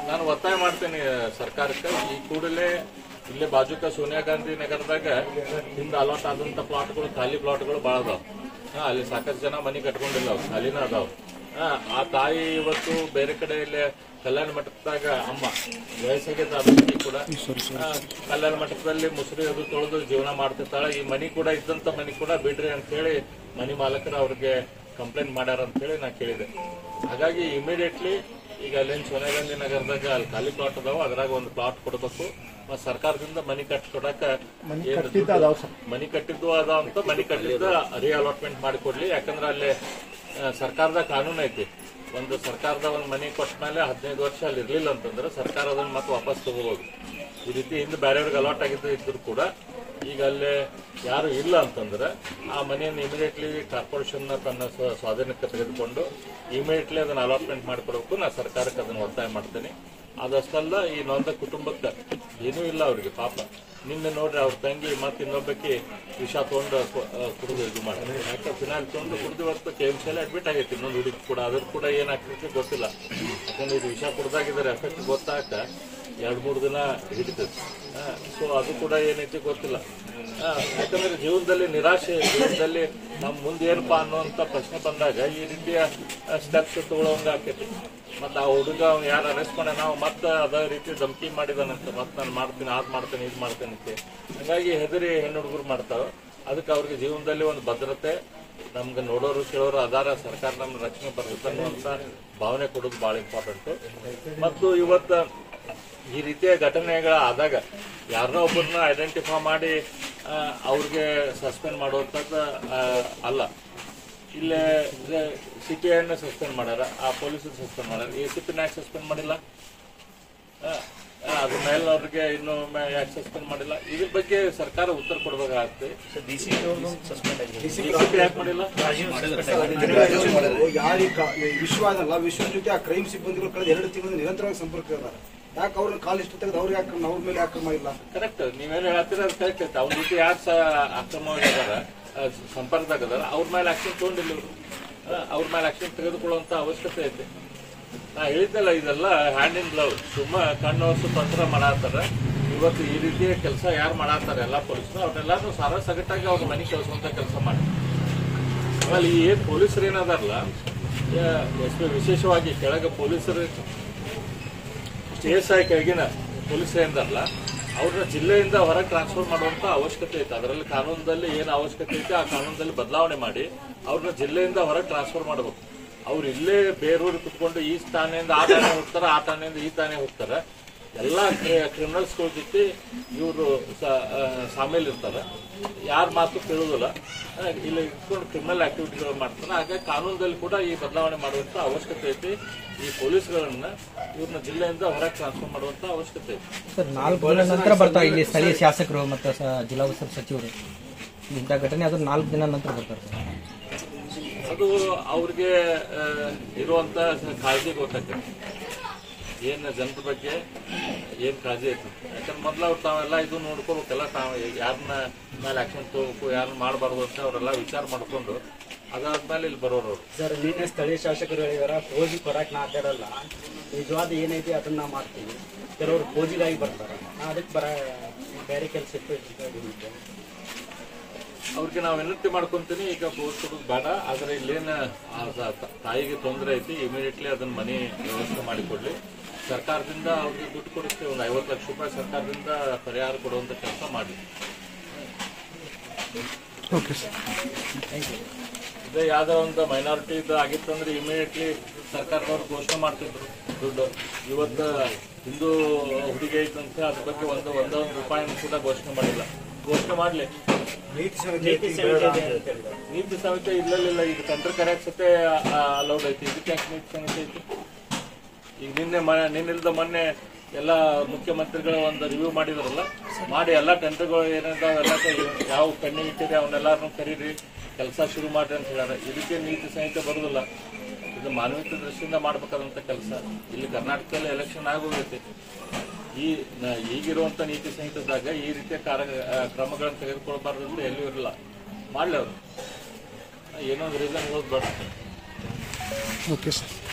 ನಾನು ಒತ್ತಾಯ ಮಾಡ್ತೇನೆ ಸರ್ಕಾರಕ್ಕೆ ಈ ಕೂಡಲೇ ಇಲ್ಲೇ ಬಾಜುಕ ಸೋನಿಯಾ ಗಾಂಧಿ ನಗರದಾಗ ಹಿಂದ ಅಲಾಟ್ ಆದಂತ ಪ್ಲಾಟ್ಗಳು ಖಾಲಿ ಪ್ಲಾಟ್ಗಳು ಭಾಳ ಅದಾವ ಹಾ, ಅಲ್ಲಿ ಸಾಕಷ್ಟು ಜನ ಮನಿ ಕಟ್ಕೊಂಡಿಲ್ಲ ಅವು ಖಾಲಿನ ಅದಾವ ಹಾ, ಆ ತಾಯಿ ಇವತ್ತು ಬೇರೆ ಕಡೆ ಇಲ್ಲಿ ಕಲ್ಯಾಣ ಮಠದಾಗ ಅಮ್ಮ ವಯಸ್ಸಾಗಿದ್ದ ಅಭಿವೃದ್ಧಿ ಕೂಡ ಆ, ಕಲ್ಯಾಣ ಮಠದಲ್ಲಿ ಮುಸುರಿ ಅದು ತೊಳೆದು ಜೀವನ ಮಾಡ್ತಿರ್ತಾಳೆ ಈ ಮನಿ ಕೂಡ ಇದ್ದಂತ ಮನಿ ಕೂಡ ಬಿಡ್ರಿ ಅಂತ ಹೇಳಿ ಮನಿ ಮಾಲಕರು ಅವ್ರಿಗೆ ಕಂಪ್ಲೇಂಟ್ ಮಾಡ್ಯಾರ ಅಂತ ಹೇಳಿ ನಾ ಕೇಳಿದೆ ಹಾಗಾಗಿ ಇಮಿಡಿಯೇಟ್ಲಿ ಈಗ ಅಲ್ಲೇನ್ ಸೋನಿಯಾ ಗಾಂಧಿ ನಗರದಾಗ ಅಲ್ಲಿ ಖಾಲಿ ಪ್ಲಾಟ್ ಅದಾವ ಅದ್ರಾಗ ಒಂದು ಪ್ಲಾಟ್ ಕೊಡಬೇಕು ಮತ್ತ್ ಸರ್ಕಾರದಿಂದ ಮನಿ ಕಟ್ಟಿ ಕೊಡಾಕ ಏನ್ ದುಡ್ಡು- ಮನಿ ಕಟ್ಟಿದ್ದು ಅದಾವ ಅಂತ ಮನಿ ಕಟ್ಟಿದ್ದ ರಿಅಲಾಟ್ಮೆಂಟ್ ಮಾಡಿ ಕೊಡ್ಲಿ ಯಾಕಂದ್ರೆ ಅಲ್ಲಿ ಆ, ಸರ್ಕಾರದ ಕಾನೂನು ಐತಿ ಒಂದು ಸರ್ಕಾರದ ಒಂದು ಮನಿ ಕೊಟ್ಟ ಮೇಲೆ ಹದಿನೈದು ವರ್ಷ ಅಲ್ಲಿ ಇರ್ಲಿಲ್ಲ ಅಂತಂದ್ರೆ ಸರ್ಕಾರ ಅದನ್ನ ಮತ್ತೆ ವಾಪಸ್ ತಗೋಬಹುದು ಈ ರೀತಿ ಹಿಂದೆ ಬೇರೆಯವ್ರಿಗೆ ಅಲಾಟ್ ಆಗಿದ್ದು ಇದ್ರು ಕೂಡ ಈಗ ಅಲ್ಲಿ ಯಾರು ಇಲ್ಲ ಅಂತಂದ್ರೆ ಆ ಮನೆಯನ್ನು ಇಮಿಡಿಯೇಟ್ಲಿ ಕಾರ್ಪೊರೇಷನ್ ತನ್ನ ಸ್ವ- ಸ್ವಾಧೀನಕ್ಕೆ ತೆಗೆದುಕೊಂಡು ಇಮಿಡಿಯೇಟ್ಲಿ ಅದನ್ನ ಅಲಾಟ್ಮೆಂಟ್ ಮಾಡಿಕೊಡ್ಬೇಕು ನಾ ಸರ್ಕಾರಕ್ಕೆ ಅದನ್ನ ಒತ್ತಾಯ ಮಾಡ್ತೇನೆ ಅದಷ್ಟಲ್ಲ ಈ ನೊಂದ ಕುಟುಂಬಕ್ಕೆ ಏನೂ ಇಲ್ಲ ಅವ್ರಿಗೆ ಪಾಪ ನಿನ್ನೆ ನೋಡ್ರಿ ಅವ್ರ ತಂಗಿ ಮತ್ತೆ ಇನ್ನೊಬ್ಬಕ್ಕೆ ವಿಷ ತಗೊಂಡು ಕುಡಿದು ಇದು ಮಾಡಿ ಯಾಕೆ ಫಿನಾಲ್ ತಗೊಂಡು ಕುಡಿದು ಇವತ್ತು ಕೆ ಎಮ್ ಸಿಯಲ್ಲಿ ಅಡ್ಮಿಟ್ ಆಗೈತಿ ಇನ್ನೊಂದು ಹುಡುಗಿ ಕೂಡ ಅದ್ರ ಕೂಡ ಏನಾಗ್ತೈತಿ ಗೊತ್ತಿಲ್ಲ ಯಾಕಂದ್ರೆ ಇದು ವಿಷ ಕುಡ್ದಾಗಿದ್ದಾರೆ ಎಫೆಕ್ಟ್ ಗೊತ್ತಾಗ ಎರಡು ಮೂರು ದಿನ ಹಿಡಿತೈತಿ ಸೊ ಅದು ಕೂಡ ಏನೈತಿ ಗೊತ್ತಿಲ್ಲ ಆ, ಯಾಕಂದ್ರೆ ಜೀವನದಲ್ಲಿ ನಿರಾಶೆ ಜೀವನದಲ್ಲಿ ನಮ್ಮ ಮುಂದೆ ಏನಪ್ಪಾ ಅನ್ನುವಂತ ಪ್ರಶ್ನೆ ಬಂದಾಗ ಈ ರೀತಿಯ ಸ್ಟೆಪ್ಸ್ ತಗೊಳ್ಳೋಂಗ ಆಕೈತಿ ಮತ್ತೆ ಆ ಹುಡುಗ ಅವ್ನು ಯಾರು ಅರೆಸ್ಟ್ ಮಾಡ ನಾವು ಮತ್ತೆ ಅದೇ ರೀತಿ ಧಮಕಿ ಮಾಡಿದಾನಂತ ಮತ್ತೆ ನಾನು ಮಾಡ್ತೀನಿ ಅದ್ ಮಾಡ್ತೇನೆ ಇದು ಮಾಡ್ತೇನೆ ಅಂತ ಹಂಗಾಗಿ ಹೆದರಿ ಹೆಣ್ಣು ಹುಡುಗರು ಮಾಡ್ತಾವ ಅದಕ್ಕೆ ಅವ್ರಿಗೆ ಜೀವನದಲ್ಲಿ ಒಂದು ಭದ್ರತೆ ನಮ್ಗೆ ನೋಡೋರು ಕೇಳೋರು ಅದಾರ ಸರ್ಕಾರ ನಮ್ಮ ರಕ್ಷಣೆ ಬರ್ತದೆ ಅನ್ನುವಂತ ಭಾವನೆ ಕೊಡೋದು ಬಹಳ ಇಂಪಾರ್ಟೆಂಟ್ ಮತ್ತು ಇವತ್ತು ಈ ರೀತಿಯ ಘಟನೆಗಳ ಆದಾಗ ಯಾರನ್ನೋ ಒಬ್ಬರನ್ನ ಐಡೆಂಟಿಫೈ ಮಾಡಿ ಆ, ಅವ್ರಿಗೆ ಸಸ್ಪೆಂಡ್ ಮಾಡುವಂಥದ್ದು ಆ, ಅಲ್ಲ ಇಲ್ಲೇ ಸಿ ಪಿ ಐನ ಸಸ್ಪೆಂಡ್ ಮಾಡ್ಯಾರ ಆ ಪೊಲೀಸರು ಸಸ್ಪೆಂಡ್ ಮಾಡ್ಯಾರ ಎ ಸಿ ಪಿನ ಯಾಕೆ ಸಸ್ಪೆಂಡ್ ಮಾಡಿಲ್ಲ ಆ, ಆ, ಅದ್ರ ಮೇಲೆ ಅವ್ರಿಗೆ ಇನ್ನು ಮ- ಯಾಕೆ ಸಸ್ಪೆಂಡ್ ಮಾಡಿಲ್ಲ ಇದ್ರ ಬಗ್ಗೆ ಸರ್ಕಾರ ಉತ್ತರ ಕೊಡಬೇಕಾಗತ್ತೆ ಡಿ ಸಿ ಪಿ ಯಾಕೆ ಮಾಡಿಲ್ಲ ಯಾರಿ ವಿಶ್ವ ಅದಲ್ಲ ವಿಶ್ವದ ಜೊತೆ ಆ ಕ್ರೈಮ್ ಸಿಬ್ಬಂದಿಗಳು ಕಳೆದ ಎರಡು ತಿಂಗಳು ನಿರಂತರವಾಗಿ ಸಂಪರ್ಕ ಇದ್ದಾರೆ ಯಾಕೆ ಅವ್ರನ್ನ ಕಾಲ್ ಇಷ್ಟು ತೆಗೆದು ಅವ್ರಿಗೆ ಆಕ್ರಮ ಅವ್ರ ಮೇಲೆ ಆಕ್ರಮ ಇಲ್ಲ ಕರೆಕ್ಟ್ ನೀವೇನು ಹೇಳ್ತೀರ ಅದು ಕರೆಕ್ಟ್ ಐತೆ ಅವ್ನ ಜೊತೆ ಯಾರು ಸಹ ಅಕ್ರಮವಾಗಿದಾರ ಆ, ಸಂಪರ್ಕದಾಗ ಅದಾರ ಅವ್ರ ಮೇಲೆ ಆಕ್ಷನ್ ತಗೊಂಡಿಲ್ಲ ಇವ್ರು ಆ, ಅವ್ರ ಮೇಲೆ ಆಕ್ಷನ್ ತೆಗೆದುಕೊಳ್ಳುವಂತ ಅವಶ್ಯಕತೆ ಐತೆ ನಾ ಹೇಳಿದ್ದಲ್ಲ ಇದೆಲ್ಲ ಹ್ಯಾಂಡ್ ಇನ್ ಗ್ಲೌಸ್ ಸುಮ್ಮ ಕಣ್ಣು ಹೊಸ ತಂತ್ರ ಮಾಡಾತಾರ ಇವತ್ತು ಈ ರೀತಿಯ ಕೆಲಸ ಯಾರು ಮಾಡಾತಾರ ಎಲ್ಲ ಪೊಲೀಸರು ಅವ್ರನ್ನೆಲ್ಲಾರು ಸಾರ ಸಗಟಾಗಿ ಅವ್ರ ಮನೆ ಕಳಿಸುವಂತ ಕೆಲಸ ಮಾಡಿ ಆಮೇಲೆ ಈ ಏನ್ ಪೊಲೀಸರು ಏನದಾರಲ್ಲ ಎಸ್ ವಿಶೇಷವಾಗಿ ಕೆಳಗೆ ಪೊಲೀಸರು ಕೆ ಎಸ್ ಐ ಕೆಳಗಿನ ಪೊಲೀಸರು ಏನದಾರಲ್ಲ ಅವ್ರನ್ನ ಜಿಲ್ಲೆಯಿಂದ ಹೊರಗೆ ಟ್ರಾನ್ಸ್ಫರ್ ಮಾಡುವಂತ ಅವಶ್ಯಕತೆ ಐತೆ ಅದರಲ್ಲಿ ಕಾನೂನದಲ್ಲಿ ಏನು ಅವಶ್ಯಕತೆ ಐತೆ ಆ ಕಾನೂನದಲ್ಲಿ ಬದಲಾವಣೆ ಮಾಡಿ ಅವ್ರನ್ನ ಜಿಲ್ಲೆಯಿಂದ ಹೊರಗೆ ಟ್ರಾನ್ಸ್ಫರ್ ಮಾಡಬೇಕು ಅವ್ರು ಇಲ್ಲೇ ಬೇರೂರು ಕುತ್ಕೊಂಡು ಈ ಠಾಣೆಯಿಂದ ಆ ಠಾಣೆ ಹೋಗ್ತಾರ ಆ ಠಾಣೆಯಿಂದ ಈ ಠಾಣೆ ಹೋಗ್ತಾರ ಎಲ್ಲ ಕ್ರಿಮಿನಲ್ಸ್ಗಳ ಜೊತೆ ಇವರು ಸಾಮೇಲ್ ಇರ್ತಾರೆ ಯಾರ ಮಾತು ಕೇಳುವುದಿಲ್ಲ ಆ, ಇಲ್ಲಿ ಇಟ್ಕೊಂಡು ಕ್ರಿಮಿನಲ್ ಆಕ್ಟಿವಿಟಿಗಳು ಮಾಡ್ತಾರೆ ಹಾಗಾಗಿ ಕಾನೂನದಲ್ಲಿ ಕೂಡ ಈ ಬದಲಾವಣೆ ಮಾಡುವಂತ ಅವಶ್ಯಕತೆ ಐತಿ ಈ ಪೊಲೀಸ್ಗಳನ್ನ ಇವ್ರನ್ನ ಜಿಲ್ಲೆಯಿಂದ ಹೊರಗೆ ಟ್ರಾನ್ಸ್ಫರ್ ಮಾಡುವಂತ ಅವಶ್ಯಕತೆ ಐತಿ ಸರ್ ನಾಲ್ಕು ದಿನ ನಂತರ ಬರ್ತಾರೆ ಇಲ್ಲಿ ಸ್ಥಳೀಯ ಶಾಸಕರು ಮತ್ತು ಸ- ಜಿಲ್ಲಾ ಉಸ್ತುವಾರಿ ಸಚಿವರು ಇಂಥ ಘಟನೆ ಅದು ನಾಲ್ಕು ದಿನ ನಂತರ ಬರ್ತಾರೆ ಸರ್ ಅದು ಅವ್ರಿಗೆ ಆ, ಇರುವಂತ ಕಾಳಜಿ ಗೊತ್ತಾಗ್ತದೆ ಏನ್ ಜನರ ಬಗ್ಗೆ ಏನ್ ಕಾಳಜಿ ಐತಿ ಯಾಕಂದ್ರೆ ಮೊದ್ಲು ಅವ್ರು ತಾವೆಲ್ಲ ಇದು ನೋಡ್ಕೋಬೇಕಲ್ಲ ತಾವು ಯಾರನ್ನ ಮೇಲೆ ಆಕ್ಷನ್ ತಗೋಬೇಕು ಯಾರನ್ನ ಮಾಡಬಾರ್ದು ಅಂತ ಅವರೆಲ್ಲ ವಿಚಾರ ಮಾಡ್ಕೊಂಡು ಅದಾದ್ಮೇಲೆ ಇಲ್ಲಿ ಬರೋರು ಅವ್ರು ಸರ್ ನಿನ್ನೆ ಸ್ಥಳೀಯ ಶಾಸಕರು ಹೇಳಿದಾರ ಫೋಜಿ ಕೊಡಕ್ ನಾ ಆಟಾಡಲ್ಲ ನಿಜವಾದ ಏನೈತಿ ಅದನ್ನ ನಾ ಮಾಡ್ತೀನಿ ಕೆಲವರು ಫೋಜಿಗಾಗಿ ಬರ್ತಾರೆ ನಾ ಅದಕ್ಕೆ ಬರ ಬೇರೆ ಕೆಲಸ ಇತ್ತು ಇದಕ್ಕೆ ಬಂದಿದ್ದೆ. ಅವ್ರಿಗೆ ನಾವು ವಿನಂತಿ ಮಾಡ್ಕೊಂತೀನಿ ಈಗ ಬೋರ್ಡ್ ಕೊಡೋದು ಬೇಡ ಆದ್ರೆ ಇಲ್ಲೇನ ಆ ತ- ತ- ತಾಯಿಗೆ ತೊಂದರೆ ಐತಿ ಇಮಿಡಿಯೇಟ್ಲಿ ಅದನ್ನ ಮನೆ ವ್ಯವಸ್ಥೆ ಮಾಡಿಕೊಡ್ಲಿ ಸರ್ಕಾರದಿಂದ ಅವ್ರಿಗೆ ದುಡ್ಡು ಕೊಡಿಸ್ತೇವೆ ಒಂದು ಐವತ್ತು ಲಕ್ಷ ರೂಪಾಯಿ ಸರ್ಕಾರದಿಂದ ಪರಿಹಾರ ಕೊಡುವಂತ ಕೆಲಸ ಮಾಡಿ ಇದೇ ಯಾವ್ದೋ ಒಂದು ಮೈನಾರಿಟಿ ಇದು ಆಗಿತ್ತಂದ್ರೆ ಇಮಿಡಿಯೇಟ್ಲಿ ಸರ್ಕಾರದವ್ರು ಘೋಷಣೆ ಮಾಡ್ತಿದ್ರು ದುಡ್ಡು ಇವತ್ತು ಹಿಂದೂ ಹುಡುಗಿ ಐತಂತ ಅದ್ರ ಬಗ್ಗೆ ಒಂದು ಒಂದೊಂದು ರೂಪಾಯಿನೂ ಕೂಡ ಘೋಷಣೆ ಮಾಡಿಲ್ಲ ಘೋಷಣೆ ಮಾಡ್ಲಿ ನೀತಿ ಸಮಿತಿ ನೀತಿ ಸಮಿತಿ ಇದೆ ಅಂತ ಹೇಳಿದ್ರು. ನೀತಿ ಸಮಿತಿ ಇಲ್ಲಲಿಲ್ಲ ಈಗ ಟೆಂಡರ್ ಕರೆಯಕ್ ಸತೆ ಅಲೌಡ್ ಐತಿ ಇದಕ್ಕೆ ಯಾಕೆ ನೀತಿ ಸಮಿತಿ ಐತಿ ಈಗ ನಿನ್ನೆ ಮ ನಿನ್ನಿಲ್ದ ಮೊನ್ನೆ ಎಲ್ಲ ಮುಖ್ಯಮಂತ್ರಿಗಳ ಒಂದು ರಿವ್ಯೂ ಮಾಡಿದ್ರಲ್ಲ ಮಾಡಿ ಎಲ್ಲ ಟೆಂಡರ್ಗಳು ಏನಿದಾವ ಎಲ್ಲ ಯಾವ ಪೆಂಡಿಂಗ್ ಇಟ್ಟಿದೆ ಅವನ್ನೆಲ್ಲಾರನ್ನು ಕರೀರಿ ಕೆಲಸ ಶುರು ಮಾಡ್ರಿ ಅಂತ ಹೇಳ್ಯಾರ ಇದಕ್ಕೆ ನೀತಿ ಸಂಹಿತೆ ಬರುದಿಲ್ಲ ಇದು ಮಾನವೀಯತೆ ದೃಷ್ಟಿಯಿಂದ ಮಾಡ್ಬೇಕಾದಂತ ಕೆಲಸ ಇಲ್ಲಿ ಕರ್ನಾಟಕದಲ್ಲಿ ಎಲೆಕ್ಷನ್ ಆಗೋಗೈತಿ ಈ ನ- ಈಗಿರುವಂತ ನೀತಿ ಸಂಹಿತದಾಗ ಈ ರೀತಿಯ ಕಾರ್ಯ ಆ, ಕ್ರಮಗಳನ್ನು ತೆಗೆದುಕೊಳ್ಬಾರ್ದು ಅಂತ ಎಲ್ಲೂ ಇರಲ್ಲ ಮಾಡ್ಲಿ ಅವರು ಏನೋ ಒಂದು ರೀಸನ್ ಹೇಳೋದು ಬೇಡ ಓಕೆ ಸರ್